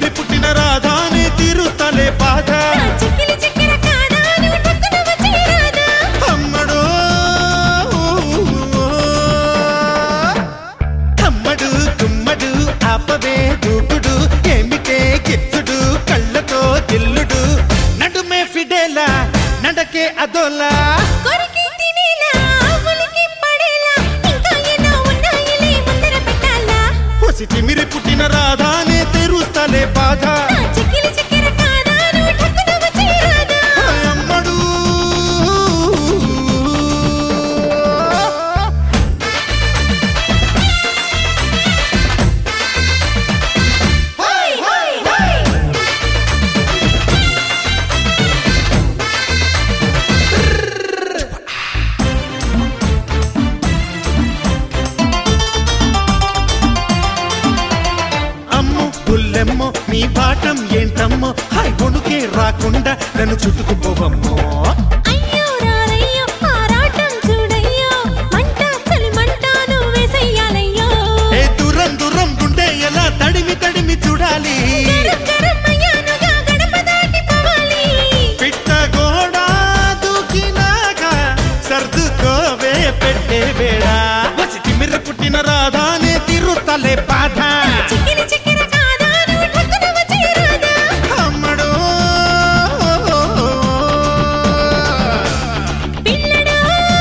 తిమిరి పుట్టిన రాధానే తీరుతలే బాధ నా చిక్కిలి చిక్కిన కాదా నువ్వు టక్కున వచ్చేరాదా అమ్మడో అమ్మడు గుమ్మడు ఆపవే దూకుడు ఏమిటే గిచ్చుడు కళ్ళతో గిల్లుడు నడుమే ఫిడేలా నడకే అదోలా కొరికి తినేలా ఆవులకి పడేలా ఇంకా ఎన్నో ఉన్నాయిలే ముందర పెట్టాలా ಹೊಸಿ ತಿಮಿರಿ ಪುಟ್ಟಿನ ರಾಧಾನೆ ತೆರುಸ್ತಲೆ ಬಾಧ నా చిక్కిలి చిక్కిన కాదా నువ్వు టక్కున వచ్చేరాదా అమ్మడు హోయ్ హోయ్ హోయ్ అమ్ము పుల్లెమ్మో నీ పాఠం ఏంటమ్మో హాయ్ వణుకే రాకుండా నన్ను చుట్టుకుపోవమ్మో అయ్యో రారయ్యో ఆరాటం చూడయ్యో మంట చలి మంట నువ్వేసెయ్యాలయ్యో ఏ దూరం దూరం గుండె ఎలా తడిమి తడిమి చూడాలి గరం గరం అయ్యానుగా గడప దాటిపోవాలి పిట్ట గోడ దూకినాక సర్దుకోవే పెట్టే వేళ వసి తిమిరి పుట్టిన రాధానే తిరుతలే బాధ చిక్కిలి చిక్కిన కాదా నువ్వు టక్కున వచ్చేరాదా అమ్మడో పిల్లడా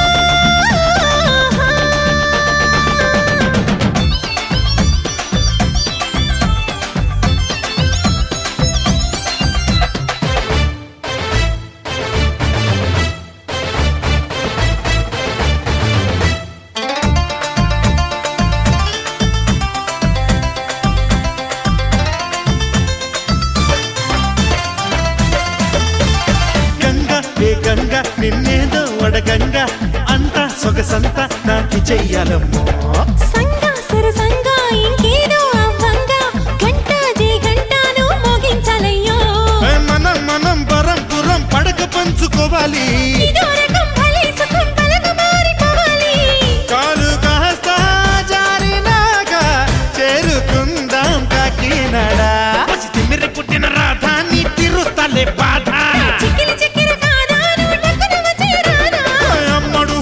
గంగ ఏ గంగ నిన్నేదో వడగంగ అంత సొగసంత నాకి చెయ్యాలమ్మో సంగా సరసంగా ఇంకేదో అవ్వంగా గంట జే గంటను మోగించాలయ్యో ఏ మనం మనం పరం పురం పడక పంచుకోవాలి ఇదో రకం భలే సుఖం కలగా మారిపోవాలి కాలు కాస్త జారినాక చేరుకుందాం కాకినాడ పసి తిమ్మిరి పుట్టిన రాధాని తిరుస్తలే బాధ చిక్కిలి చిక్కిన కాదా నువ్వు టక్కున వచ్చేరాదా అమ్మడు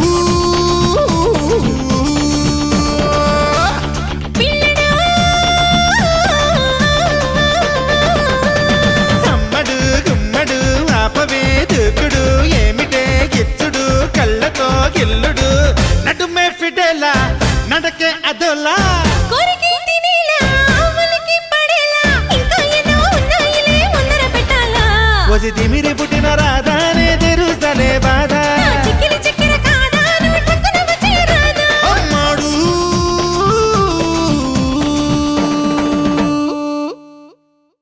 పిల్లడా అమ్మడు గుమ్మడు ఆపవే దూకుడు ఏమిటే గిచ్చుడు కళ్ళతో గిల్లుడు నడుమే ఫిడేలా నడకే అదోలా కొరికి తినేలా ఆవులకి పడేలా ఇంకా ఎన్నో ఉన్నాయిలే ముందర పెట్టాలా వసి తిమిరి పుట్టిన రాధానే